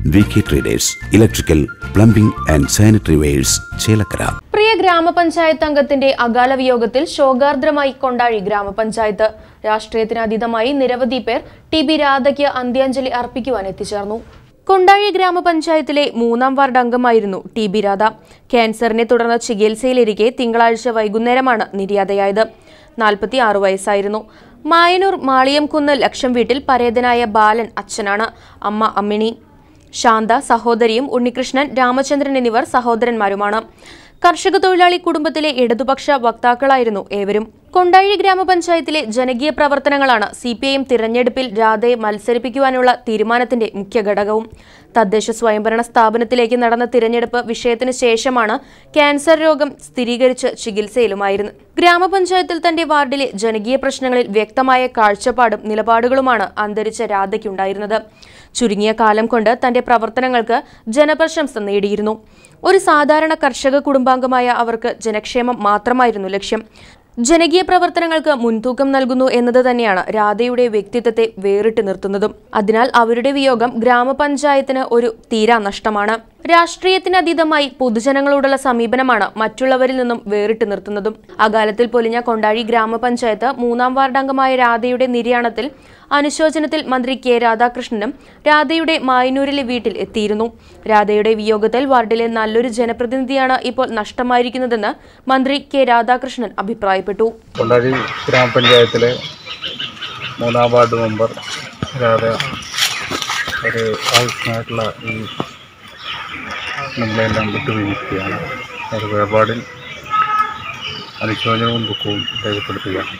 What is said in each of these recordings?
V K traders electrical plumbing and sanitary wares Chelakkara പ്രിയ ഗ്രാമപഞ്ചായത്ത് അംഗത്തിന്റെ അകാല വിയോഗത്തിൽ ശോകാർദ്രമായി കൊണ്ടാഴി ഗ്രാമപഞ്ചായത്ത് രാഷ്ട്രീയത്തിന് അതീതമായി നിരവധി പേർ ടി ബി രാധയ്ക്ക് അന്ത്യാഞ്ജലി അർപ്പിക്കുവാൻ എത്തിച്ചേർന്നു കൊണ്ടാഴി ഗ്രാമപഞ്ചായത്തിലെ മൂന്നാം വാർഡ് അംഗമായിരുന്നു ടി ബി രാധ ക്യാൻസറിനെ തുടർന്ന് ചികിത്സയിലിരിക്കെ തിങ്കളാഴ്ച വൈകുന്നേരമാണ് നിര്യാതയായത് നാൽപ്പത്തി ആറ് വയസ്സായിരുന്നു മായനൂർ മാളിയംകുന്ന് ലക്ഷം വീട്ടിൽ പരേതനായ ബാലൻ അച്ഛനാണ് അമ്മ അമ്മിണി ശാന്ത സഹോദരിയും ഉണ്ണികൃഷ്ണൻ രാമചന്ദ്രൻ എന്നിവർ സഹോദരന്മാരുമാണ് കർഷക തൊഴിലാളി കുടുംബത്തിലെ ഇടതുപക്ഷ വക്താക്കളായിരുന്നു ഏവരും കൊണ്ടാഴി ഗ്രാമപഞ്ചായത്തിലെ ജനകീയ പ്രവർത്തനങ്ങളാണ് സി പി ഐ എം തിരഞ്ഞെടുപ്പിൽ രാധയെ മത്സരിപ്പിക്കുവാനുള്ള തീരുമാനത്തിന്റെ മുഖ്യ ഘടകവും തദ്ദേശ സ്വയംഭരണ സ്ഥാപനത്തിലേക്ക് നടന്ന തിരഞ്ഞെടുപ്പ് വിഷയത്തിന് ശേഷമാണ് ക്യാൻസർ രോഗം സ്ഥിരീകരിച്ച് ചികിത്സയിലുമായിരുന്നു ഗ്രാമപഞ്ചായത്തിൽ തന്റെ വാർഡിലെ ജനകീയ പ്രശ്നങ്ങളിൽ വ്യക്തമായ കാഴ്ചപ്പാടും നിലപാടുകളുമാണ് അന്തരിച്ച രാധയ്ക്കുണ്ടായിരുന്നത് ചുരുങ്ങിയ കാലം കൊണ്ട് തന്റെ പ്രവർത്തനങ്ങൾക്ക് ജനപ്രശംസ നേടിയിരുന്നു ഒരു സാധാരണ കർഷക കുടുംബാംഗമായ അവർക്ക് ജനക്ഷേമം മാത്രമായിരുന്നു ലക്ഷ്യം ജനകീയ പ്രവർത്തനങ്ങൾക്ക് മുൻതൂക്കം നൽകുന്നു എന്നത് തന്നെയാണ് രാധയുടെ വ്യക്തിത്വത്തെ വേറിട്ട് നിർത്തുന്നതും അതിനാൽ അവരുടെ വിയോഗം ഗ്രാമപഞ്ചായത്തിന് ഒരു തീരാ നഷ്ടമാണ് രാഷ്ട്രീയത്തിനതീതമായി പൊതുജനങ്ങളോടുള്ള സമീപനമാണ് മറ്റുള്ളവരിൽ നിന്നും വേറിട്ട് നിർത്തുന്നതും അകാലത്തിൽ പൊലിഞ്ഞ കൊണ്ടാഴി ഗ്രാമപഞ്ചായത്ത് മൂന്നാം വാർഡംഗമായ രാധയുടെ നിര്യാണത്തിൽ അനുശോചനത്തിൽ മന്ത്രി കെ രാധാകൃഷ്ണനും രാധയുടെ മായനൂരിലെ വീട്ടിൽ എത്തിയിരുന്നു രാധയുടെ വിയോഗത്തിൽ വാർഡിലെ നല്ലൊരു ജനപ്രതിനിധിയാണ് ഇപ്പോൾ നഷ്ടമായിരിക്കുന്നതെന്ന് മന്ത്രി കെ രാധാകൃഷ്ണൻ അഭിപ്രായപ്പെട്ടു കൊണ്ടാഴി ഗ്രാമപഞ്ചായത്തിലെ മൂന്നാം വാർഡ് മെമ്പർ രാധ ഒരു ആവശ്യമായിട്ടുള്ള ഈ നമ്മളെല്ലാം വിട്ടുവീഴ്ചയാണ് ഒരു വേർപാടിൽ അനുശോചനവും ദുഃഖവും രേഖപ്പെടുത്തുകയാണ്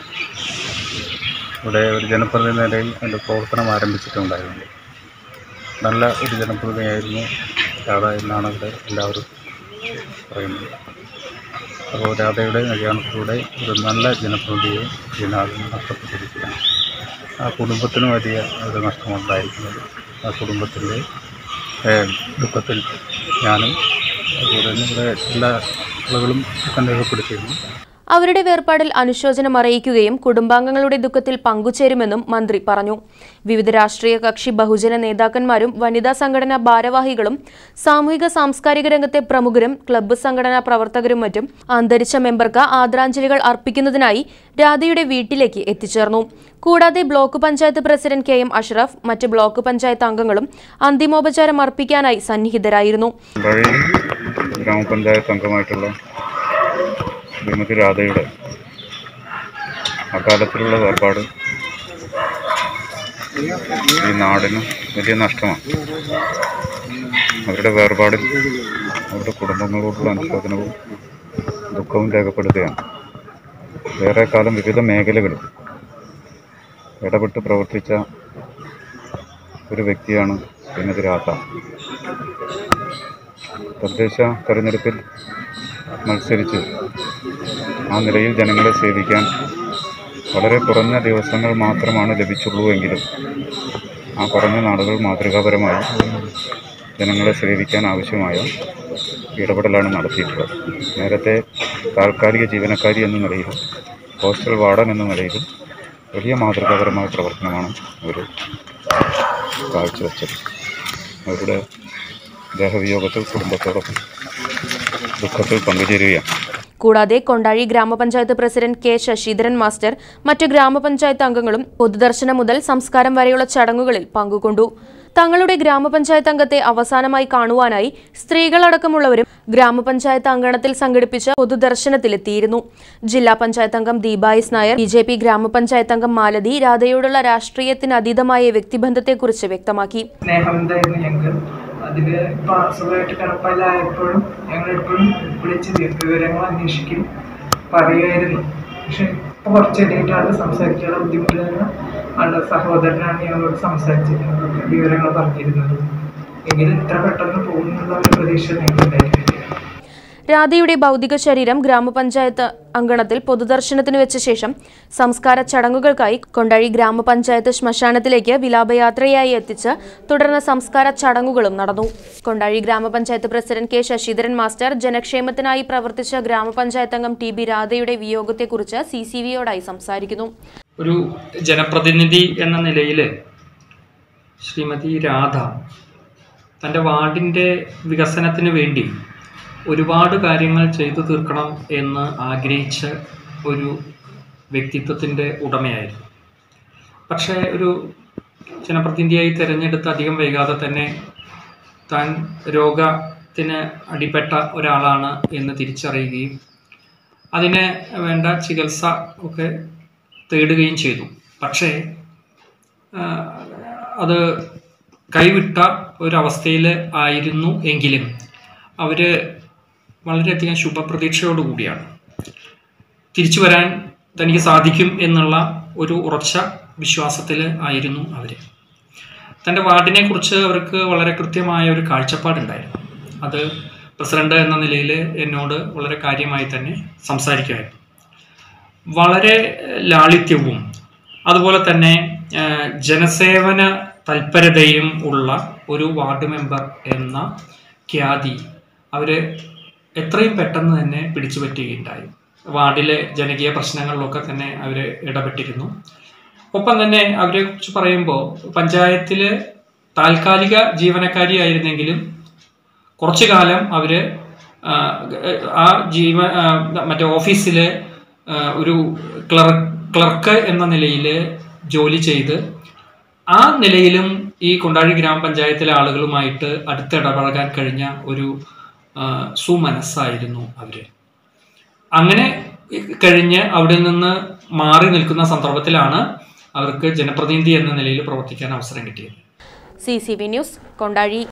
ഇവിടെ ഒരു ജനപ്രതിനിധി എന്ന നിലയിൽ എൻ്റെ പ്രവർത്തനം ആരംഭിച്ചിട്ടുണ്ടായിരുന്നു നല്ല ഒരു ജനപ്രതിനിധിയായിരുന്നു രാധ എന്നാണ് ഇവിടെ എല്ലാവരും പറയുന്നത് അപ്പോൾ രാധയുടെ നിര്യാണത്തിലൂടെ ഒരു നല്ല ജനപ്രതിനിധിയെ ഇതിനകം നഷ്ടപ്പെട്ടിരിക്കുകയാണ് ആ കുടുംബത്തിന് വലിയ ഒരു നഷ്ടമുണ്ടായിരിക്കുന്നത് ആ കുടുംബത്തിൻ്റെ ഏഹ്, ദുഃഖത്തിൽ ഞാനും അതുപോലെ തന്നെ ഇവിടെ എല്ലാ ആളുകളും ദുഃഖം രേഖപ്പെടുത്തിയിരുന്നു അവരുടെ വേർപാടിൽ അനുശോചനം അറിയിക്കുകയും കുടുംബാംഗങ്ങളുടെ ദുഃഖത്തിൽ പങ്കുചേരുമെന്നും മന്ത്രി പറഞ്ഞു വിവിധ രാഷ്ട്രീയ കക്ഷി ബഹുജന നേതാക്കന്മാരും വനിതാ സംഘടനാ ഭാരവാഹികളും സാമൂഹിക സാംസ്കാരിക രംഗത്തെ പ്രമുഖരും ക്ലബ്ബ് സംഘടനാ പ്രവർത്തകരും മറ്റും അന്തരിച്ച മെമ്പർക്ക് ആദരാഞ്ജലികൾ അർപ്പിക്കുന്നതിനായി രാധയുടെ വീട്ടിലേക്ക് എത്തിച്ചേർന്നു കൂടാതെ block panchayat president K M Ashraf മറ്റ് ബ്ലോക്ക് പഞ്ചായത്ത് അംഗങ്ങളും അന്തിമോപചാരം അർപ്പിക്കാനായി സന്നിഹിതരായിരുന്നു വഴി ഗ്രാമപഞ്ചായത്ത് അംഗമായിട്ടുള്ള ശ്രീമതി രാധയുടെ അകാലത്തിലുള്ള വേർപാട് ഈ നാടിന് വലിയ നഷ്ടമാണ് അവരുടെ വേർപാടിൽ അവരുടെ കുടുംബങ്ങളോടുള്ള അനുശോചനവും ദുഃഖവും രേഖപ്പെടുത്തുകയാണ് ഏറെ കാലം വിവിധ മേഖലകളിൽ ഇടപെട്ട് പ്രവർത്തിച്ച ഒരു വ്യക്തിയാണ് ശ്രീമതി രാധ തദ്ദേശ തെരഞ്ഞെടുപ്പിൽ മത്സരിച്ച് ആ നിലയിൽ ജനങ്ങളെ സേവിക്കാൻ വളരെ കുറഞ്ഞ ദിവസങ്ങൾ മാത്രമാണ് ലഭിച്ചുള്ളൂ എങ്കിലും ആ കുറഞ്ഞ നാളുകൾ മാതൃകാപരമായി ജനങ്ങളെ സേവിക്കാൻ ആവശ്യമായ ഇടപെടലാണ് നടത്തിയിട്ടുള്ളത് നേരത്തെ താൽക്കാലിക ജീവനക്കാരി എന്ന നിലയിലും ഹോസ്റ്റൽ വാർഡൻ എന്ന നിലയിലും വലിയ മാതൃകാപരമായ പ്രവർത്തനമാണ് അവർ കാഴ്ചവെച്ചത് അവരുടെ ദേഹവിയോഗത്തിൽ കുടുംബത്തോടൊപ്പം ദുഃഖത്തിൽ പങ്കുചേരുകയാണ് കൂടാതെ കൊണ്ടാഴി ഗ്രാമപഞ്ചായത്ത് പ്രസിഡന്റ് കെ ശശിധരൻ മാസ്റ്റർ മറ്റ് ഗ്രാമപഞ്ചായത്ത് അംഗങ്ങളും പൊതുദർശനം മുതൽ സംസ്കാരം വരെയുള്ള ചടങ്ങുകളിൽ പങ്കുകൊണ്ടു തങ്ങളുടെ ഗ്രാമപഞ്ചായത്ത് അംഗത്തെ അവസാനമായി കാണുവാനായി സ്ത്രീകളടക്കമുള്ളവരും ഗ്രാമപഞ്ചായത്ത് അങ്കണത്തിൽ സംഘടിപ്പിച്ച പൊതുദർശനത്തിലെത്തിയിരുന്നു ജില്ലാ പഞ്ചായത്ത് അംഗം ദീപായിസ് നായർ ബി ജെ പി ഗ്രാമപഞ്ചായത്ത് അംഗം മാലതി രാധയോടുള്ള രാഷ്ട്രീയത്തിന് അതീതമായ വ്യക്തിബന്ധത്തെക്കുറിച്ച് വ്യക്തമാക്കി സ്നേഹം ഉണ്ടായിരുന്നു ഞങ്ങൾക്ക് അതിൽ ഇപ്പോൾ അസുഖമായിട്ട് കിടപ്പലായപ്പോഴും ഞങ്ങൾ എപ്പോഴും വിളിച്ച് ദീർഘവിവരങ്ങൾ അന്വേഷിക്കും പറയുമായിരുന്നു പക്ഷെ ഇപ്പോൾ കുറച്ചിടയായിട്ട് ആൾ സംസാരിക്കാനുള്ള ബുദ്ധിമുട്ടുള്ള ആളുടെ സഹോദരനാണ് ഞങ്ങളോട് സംസാരിച്ചിരുന്നത് വിവരങ്ങൾ പറഞ്ഞിരുന്നത് എങ്കിലും ഇത്ര പെട്ടെന്ന് പോകുന്നുള്ള ഒരു പ്രതീക്ഷ ഞങ്ങൾക്കുണ്ടായിരുന്നില്ല രാധയുടെ ഭൗതിക ശരീരം ഗ്രാമപഞ്ചായത്ത് അങ്കണത്തിൽ പൊതുദർശനത്തിന് വെച്ച ശേഷം സംസ്കാര ചടങ്ങുകൾക്കായി കൊണ്ടാഴി ഗ്രാമപഞ്ചായത്ത് ശ്മശാനത്തിലേക്ക് വിലാപയാത്രയായി എത്തിച്ച് തുടർന്ന് സംസ്കാര ചടങ്ങുകളും നടന്നു കൊണ്ടാഴി ഗ്രാമപഞ്ചായത്ത് പ്രസിഡന്റ് കെ ശശിധരൻ മാസ്റ്റർ ജനക്ഷേമത്തിനായി പ്രവർത്തിച്ച ഗ്രാമപഞ്ചായത്ത് അംഗം ടി ബി രാധയുടെ വിയോഗത്തെക്കുറിച്ച് സി സി വിയോടായി സംസാരിക്കുന്നു ഒരു ജനപ്രതിനിധി എന്ന നിലയിൽ ശ്രീമതി രാധ തൻ്റെ വാർഡിൻ്റെ വികസനത്തിന് വേണ്ടി ഒരുപാട് കാര്യങ്ങൾ ചെയ്തു തീർക്കണം എന്ന് ആഗ്രഹിച്ച ഒരു വ്യക്തിത്വത്തിൻ്റെ ഉടമയായിരുന്നു പക്ഷേ ഒരു ജനപ്രതിനിധിയായി തിരഞ്ഞെടുത്ത് അധികം വൈകാതെ തന്നെ താൻ രോഗത്തിന് അടിപ്പെട്ട ഒരാളാണ് എന്ന് തിരിച്ചറിയുകയും അതിന് വേണ്ട ചികിത്സ ഒക്കെ തേടുകയും ചെയ്തു പക്ഷേ ആ, അത് കൈവിട്ട ഒരവസ്ഥയിൽ ആയിരുന്നു എങ്കിലും അവർ വളരെയധികം ശുഭപ്രതീക്ഷയോടുകൂടിയാണ് തിരിച്ചു വരാൻ തനിക്ക് സാധിക്കും എന്നുള്ള ഒരു ഉറച്ച വിശ്വാസത്തിൽ ആയിരുന്നു അവർ തൻ്റെ വാർഡിനെ കുറിച്ച് അവർക്ക് വളരെ കൃത്യമായ ഒരു കാഴ്ചപ്പാടുണ്ടായിരുന്നു അത് പ്രസിഡന്റ് എന്ന നിലയിൽ എന്നോട് വളരെ കാര്യമായി തന്നെ സംസാരിക്കുമായിരുന്നു വളരെ ലാളിത്യവും അതുപോലെ തന്നെ ആ, ജനസേവന തൽപരതയും ഉള്ള ഒരു വാർഡ് മെമ്പർ എന്ന ഖ്യാതി അവർ എത്രയും പെട്ടെന്ന് തന്നെ പിടിച്ചു പറ്റുകയുണ്ടായി വാർഡിലെ ജനകീയ പ്രശ്നങ്ങളിലൊക്കെ തന്നെ അവർ ഇടപെട്ടിരുന്നു ഒപ്പം തന്നെ അവരെ കുറിച്ച് പറയുമ്പോൾ പഞ്ചായത്തിൽ താൽക്കാലിക ജീവനക്കാരിയായിരുന്നെങ്കിലും കുറച്ചു കാലം അവര് ആ, ആ ജീവ ആ, മറ്റേ ഓഫീസിൽ ഒരു ക്ലർ ക്ലർക്ക് എന്ന നിലയിൽ ജോലി ചെയ്ത് ആ നിലയിലും ഈ കൊണ്ടാഴി ഗ്രാമപഞ്ചായത്തിലെ ആളുകളുമായിട്ട് അടുത്തിടപഴകാൻ കഴിഞ്ഞ ഒരു ആ, സുമനസ്സായിരുന്നു അവര് അങ്ങനെ കഴിഞ്ഞ് അവിടെ നിന്ന് മാറി നിൽക്കുന്ന സന്ദർഭത്തിലാണ് അവർക്ക് ജനപ്രതിനിധി എന്ന നിലയിൽ പ്രവർത്തിക്കാൻ അവസരം കിട്ടിയത് C C V news Kondazhy